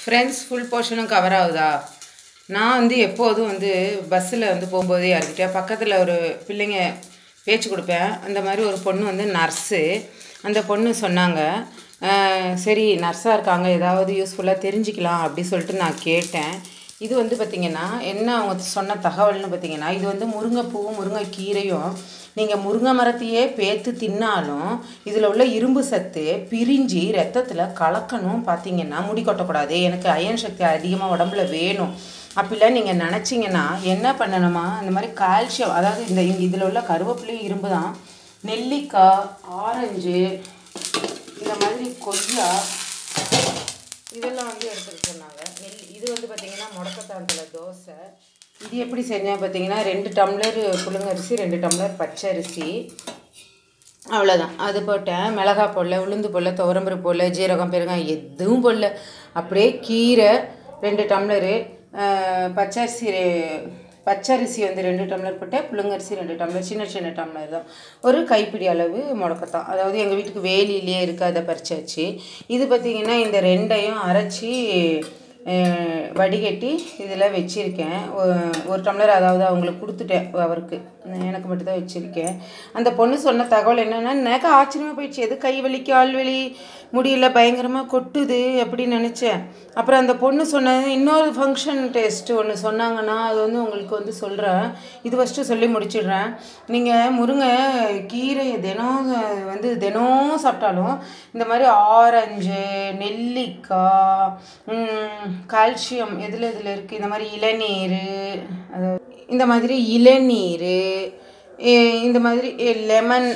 friends full போர்ஷனும் cover ஆகுதா நான் வந்து எப்போதும் வந்து பஸ்ஸில் வந்து போகும்போது யார்கிட்டயா பக்கத்தில் ஒரு பிள்ளைங்க பேச்சு கொடுப்பேன் அந்த மாதிரி ஒரு பொண்ணு வந்து நர்ஸு அந்த பொண்ணு சொன்னாங்க "அஹ், சரி நர்ஸாக இருக்காங்க ஏதாவது யூஸ்ஃபுல்லாக தெரிஞ்சுக்கலாம் அப்படி சொல்லிட்டு நான் கேட்டேன் இது வந்து பார்த்திங்கன்னா என்ன அவங்க சொன்ன தகவல்னு பார்த்தீங்கன்னா இது வந்து முருங்கைப்பூவும் முருங்கைக்கீரையும் நீங்கள் முருங்கை மரத்தையே பேத்து தின்னாலும் இதில் உள்ள இரும்பு சத்து பிரிஞ்சு ரத்தத்தில் கலக்கணும் பார்த்தீங்கன்னா முடி கொட்டக்கூடாது எனக்கு அயன் சக்தி அதிகமாக உடம்புல வேணும் அப்படிலாம் நீங்கள் நினச்சிங்கன்னா என்ன பண்ணணுமா இந்த மாதிரி கால்சியம் அதாவது இந்த இதில் உள்ள கருவேப்பிலையும் இரும்பு தான் நெல்லிக்காய் ஆரஞ்சு இந்த மாதிரி கொய்யா இதெல்லாம் வந்து எடுத்துக்க சொன்னாங்க நெல் இது வந்து பார்த்தீங்கன்னா முடக்கத்தாந்தில் தோசை இது எப்படி செஞ்சேன் பார்த்தீங்கன்னா ரெண்டு டம்ளர் புழுங்கரிசி ரெண்டு டம்ளர் பச்சை அரிசி அவ்வளோதான் அது போட்டேன் மிளகா போடல உளுந்து போடல துவரம்பருப்பு போடல ஜீரகம் பெருங்காயம் எதுவும் போடல அப்படியே கீரை ரெண்டு டம்ளரு அஹ், பச்சரிசி ரெ- பச்சரிசி வந்து ரெண்டு டம்ளர் போட்டேன் புழுங்கரிசி ரெண்டு டம்ளர் சின்ன சின்ன டம்ளர் தான் ஒரு கைப்பிடி அளவு முடக்கத்தான் அதாவது எங்கள் வீட்டுக்கு வேலியிலே இருக்குது அதை பறிச்சாச்சு இது பார்த்திங்கன்னா இந்த ரெண்டையும் அரைச்சி அஹ், வடிகட்டி இதில் வச்சுருக்கேன் ஒரு டம்ளர் அதாவது அவங்களுக்கு கொடுத்துட்டேன் அவருக்கு எனக்கு மட்டும்தான் வச்சுருக்கேன் அந்த பொண்ணு சொன்ன தகவல் என்னென்னா எனக்கு ஆச்சரியமாக போயிடுச்சு எது கை வலிக்கு ஆள் வலி முடியல பயங்கரமாக கொட்டுது அப்படின்னு நினச்சேன் அப்புறம் அந்த பொண்ணு சொன்ன இன்னொரு ஃபங்க்ஷன் டெஸ்ட் ஒன்று சொன்னாங்கன்னா அது வந்து உங்களுக்கு வந்து சொல்கிறேன் இது ஃபஸ்ட்டு சொல்லி முடிச்சிடுறேன் நீங்கள் முருங்கை கீரையை தினம் வந்து தினம் சாப்பிட்டாலும் இந்த மாதிரி ஆரஞ்சு நெல்லிக்காய் ம், கால்சியம் எதில் இதில் இருக்குது இந்த மாதிரி இளநீர் அதாவது இந்த மாதிரி இளநீர் எ- இந்த மாதிரி லெமன்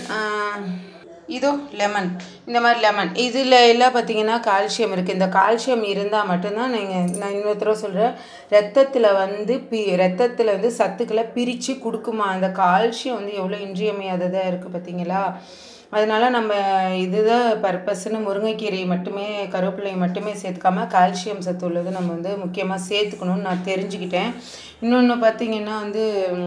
இதோ லெமன் இந்த மாதிரி லெமன் இதில் எல்லாம் பார்த்தீங்கன்னா கால்சியம் இருக்குது இந்த கால்சியம் இருந்தால் மட்டும்தான் நீங்கள் நான் இன்னொரு தடவை சொல்கிறேன் ரத்தத்தில் வந்து பி ரத்தத்தில் வந்து சத்துக்களை பிரித்து கொடுக்குமா அந்த கால்சியம் வந்து எவ்வளோ இன்றியமையாததாக இருக்குது பார்த்தீங்களா அதனால நம்ம இதுதான் பர்பஸ்ன்னு முருங்கைக்கீரை மட்டுமே கருவேப்பிலையை மட்டுமே சேர்த்துக்காம கால்சியம் சத்து உள்ளது நம்ம வந்து முக்கியமாக சேர்த்துக்கணும்னு நான் தெரிஞ்சுக்கிட்டேன் இன்னொன்று பார்த்தீங்கன்னா வந்து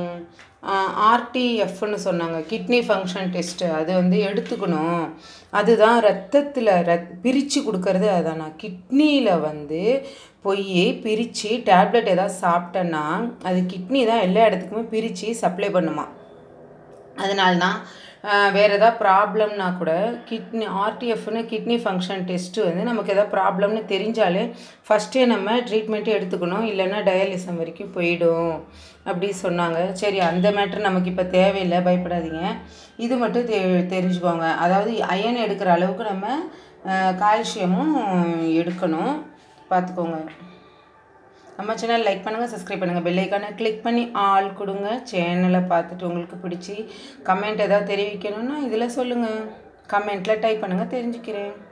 ஆர்டிஎஃப்னு சொன்னாங்க கிட்னி ஃபங்க்ஷன் டெஸ்ட்டு அது வந்து எடுத்துக்கணும் அதுதான் ரத்தத்தில் ரத் பிரித்து கொடுக்கறது அதான் நான் கிட்னியில் வந்து போய் பிரித்து டேப்லெட் ஏதாவது சாப்பிட்டேன்னா அது கிட்னி தான் எல்லா இடத்துக்குமே பிரித்து சப்ளை பண்ணுமா அதனால தான் வேறு ஏதாவது ப்ராப்ளம்னா கூட கிட்னி ஆர்டிஎஃப்னு கிட்னி ஃபங்க்ஷன் டெஸ்ட்டு வந்து நமக்கு எதாவது ப்ராப்ளம்னு தெரிஞ்சாலே ஃபஸ்ட்டே நம்ம ட்ரீட்மெண்ட்டு எடுத்துக்கணும் இல்லைன்னா டயாலிசம் வரைக்கும் போயிடும் அப்படி சொன்னாங்க சரி அந்த மேட்ரு நமக்கு இப்போ தேவையில்லை பயப்படாதீங்க இது மட்டும் தெ தெரிஞ்சுக்கோங்க அதாவது அயன் எடுக்கிற அளவுக்கு நம்ம அஹ், கால்சியமும் எடுக்கணும் பார்த்துக்கோங்க நம்ம சேனல் லைக் பண்ணுங்கள் சப்ஸ்கிரைப் பண்ணுங்கள் பெல் ஐக்கானை கிளிக் பண்ணி ஆல் கொடுங்க சேனலை பார்த்துட்டு உங்களுக்கு பிடிச்சி கமெண்ட் ஏதாவது தெரிவிக்கணும்னா இதில் சொல்லுங்கள் கமெண்ட்டில் டைப் பண்ணுங்கள் தெரிஞ்சுக்கிறேன்